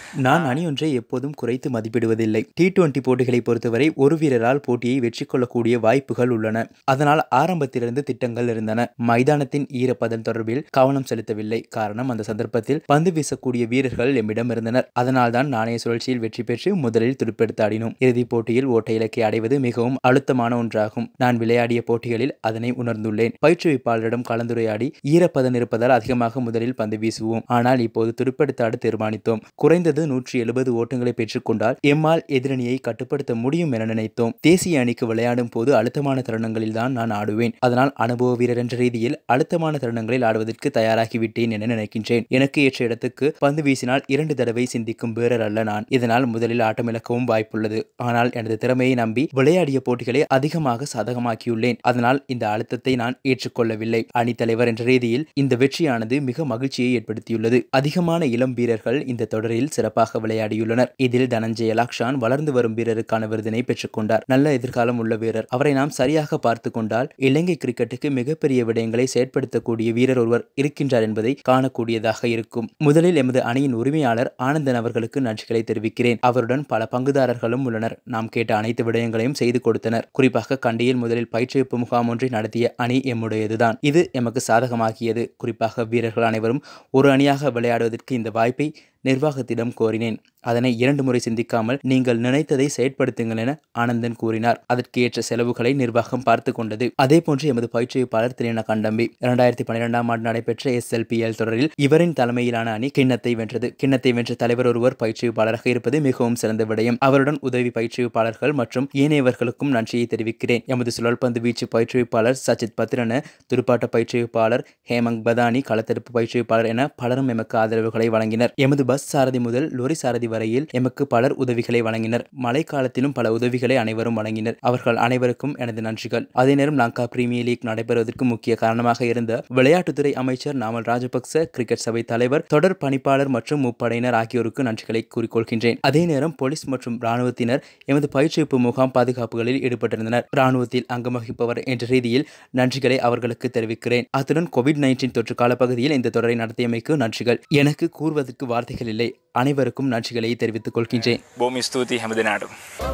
நான் அணியொன்றை எப்போதும் குறைத்து மதிப்பிடுவதில்லை டி டுவெண்டி போட்டிகளை பொறுத்தவரை ஒரு வீரரால் போட்டியை வெற்றி கொள்ளக்கூடிய வாய்ப்புகள் உள்ளன அதனால் ஆரம்பத்திலிருந்து திட்டங்கள் இருந்தன மைதானத்தின் ஈரப்பதன் தொடர்பில் கவனம் செலுத்தவில்லை காரணம் அந்த சந்தர்ப்பத்தில் பந்து வீசக்கூடிய வீரர்கள் எம்மிடம் இருந்தனர் அதனால்தான் நாணய சுழற்சியில் வெற்றி பெற்று முதலில் துடுப்பெடுத்து ஆடினோம் இறுதிப் போட்டியில் ஓட்ட இலக்கை அடைவது மிகவும் அழுத்தமான ஒன்றாகும் நான் விளையாடிய போட்டிகளில் அதனை உணர்ந்துள்ளேன் பயிற்றுவிப்பாளரிடம் கலந்துரையாடி ஈரப்பதன் இருப்பதால் அதிகமாக முதலில் பந்து வீசுவோம் ஆனால் இப்போது துடுப்பெடுத்து ஆட தீர்மானித்தோம் குறைந்தது நூற்றி எழுபது ஓட்டங்களை பெற்றுக்கொண்டால் எம்மால் எதிரணியை கட்டுப்படுத்த முடியும் என நினைத்தோம் தேசிய அணிக்கு விளையாடும் போது அழுத்தமான தருணங்களில் தான் நான் ஆடுவேன் அதனால் அனுபவ வீரர் என்ற ரீதியில் அழுத்தமான தருணங்களில் ஆடுவதற்கு தயாராகிவிட்டேன் என நினைக்கின்றேன் எனக்கு ஏற்ற இடத்துக்கு பந்து வீசினால் இரண்டு தடவை சிந்திக்கும் வீரர் அல்ல நான் இதனால் முதலில் ஆட்டமிழக்கவும் வாய்ப்புள்ளது ஆனால் எனது திறமையை நம்பி விளையாடிய போட்டிகளை அதிகமாக சாதகமாக்கியுள்ளேன் அதனால் இந்த அழுத்தத்தை நான் ஏற்றுக்கொள்ளவில்லை அணித்தலைவர் என்ற ரீதியில் இந்த வெற்றியானது மிக மகிழ்ச்சியை ஏற்படுத்தியுள்ளது அதிகமான இளம் வீரர்கள் இந்த தொடரில் சிறப்பாக விளையாடியுள்ளனர் இதில் தனஞ்சய லாக்ஷான் வளர்ந்து வரும் வீரருக்கான விருதினை பெற்றுக்கொண்டார் நல்ல எதிர்காலம் உள்ள வீரர் அவரை நாம் சரியாக பார்த்து கொண்டால் இலங்கை கிரிக்கெட்டுக்கு மிகப்பெரிய விடயங்களை செயற்படுத்தக்கூடிய வீரர் ஒருவர் இருக்கின்றார் என்பதை காணக்கூடியதாக இருக்கும் முதலில் எமது அணியின் உரிமையாளர் ஆனந்தன் அவர்களுக்கு நன்றிகளை தெரிவிக்கிறேன் அவருடன் பல பங்குதாரர்களும் உள்ளனர் நாம் கேட்ட அனைத்து விடயங்களையும் செய்து கொடுத்தனர் குறிப்பாக கண்டியில் முதலில் பயிற்றுவிப்பு முகாம் ஒன்றை நடத்திய அணி எம்முடையதுதான் இது எமக்கு சாதகமாகியது குறிப்பாக வீரர்கள் அனைவரும் ஒரு அணியாக விளையாடுவதற்கு இந்த வாய்ப்பை நிர்வாகத்திடம் கோரினேன் அதனை இரண்டு முறை சிந்திக்காமல் நீங்கள் நினைத்ததை செயற்படுத்துங்கள் என ஆனந்தன் கூறினார் அதற்கு ஏற்ற செலவுகளை நிர்வாகம் பார்த்து கொண்டது அதேபோன்று எமது பயிற்றுவிப்பாளர் திரின கண்டம்பி இரண்டாயிரத்தி பன்னிரெண்டாம் ஆண்டு நடைபெற்ற எஸ்எல்பிஎல் தொடரில் இவரின் தலைமையிலான அணி கிண்ணத்தை வென்றது கிண்ணத்தை வென்ற தலைவர் ஒருவர் பயிற்றுவிப்பாளராக இருப்பது மிகவும் சிறந்த விடயம் அவருடன் உதவி பயிற்றுவிப்பாளர்கள் மற்றும் ஏனையவர்களுக்கும் நன்றியை தெரிவிக்கிறேன் எமது சுழல்பந்து வீச்சு பயிற்றுவிப்பாளர் சச்சித் பத்ரன துடுப்பாட்ட பயிற்றுவிப்பாளர் ஹேமங் பதானி களத்தடுப்பு பயிற்றுவிப்பாளர் என பலரும் எமக்கு ஆதரவுகளை வழங்கினர் எமது பஸ் சாரதி முதல் லொரி சாரதி வரையில் எமக்கு பலர் உதவிகளை வழங்கினர் மழைக்காலத்திலும் பல உதவிகளை அனைவரும் வழங்கினர் அவர்கள் அனைவருக்கும் எனது நன்றிகள் அதே நேரம் லங்கா பிரீமியர் லீக் நடைபெறுவதற்கு முக்கிய காரணமாக இருந்த விளையாட்டுத்துறை அமைச்சர் நாமல் ராஜபக்ச கிரிக்கெட் சபை தலைவர் தொடர் பணிப்பாளர் மற்றும் முப்படையினர் ஆகியோருக்கு நன்றிகளை கூறிக்கொள்கின்றேன் அதே நேரம் போலீஸ் மற்றும் இராணுவத்தினர் எமது பயிற்றுவிப்பு முகாம் பாதுகாப்புகளில் ஈடுபட்டிருந்தனர் இராணுவத்தில் அங்கம் வகிப்பவர் என்ற ரீதியில் நன்றிகளை அவர்களுக்கு தெரிவிக்கிறேன் அத்துடன் கோவிட் நைன்டீன் தொற்று காலப்பகுதியில் இந்த தொடரை நடத்தியமைக்கு நன்றிகள் எனக்கு கூறுவதற்கு வார்த்தைகள் இல்லை அனைவருக்கும் நன்றிகளை தெரிவித்துக் கொள்கின்றேன் බොම ස්තුතියි හැම දෙනාටම.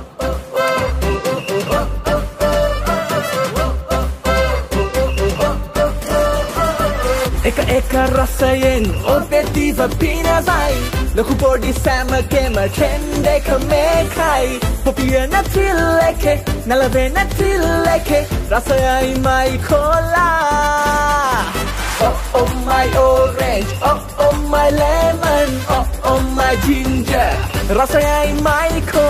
එක එක රසයෙන් ඔබෙතිව පිනසයි ලොකු පොඩි සෑමකෙම ට්‍රෙන්ඩ එක මේකයි පොපිය නැතිල් එකෙ නැලවෙන තිල් එකෙ රසයයි my cola Oh oh my orange, oh oh my lemon, oh oh my ginger රසයයි මයි කෝ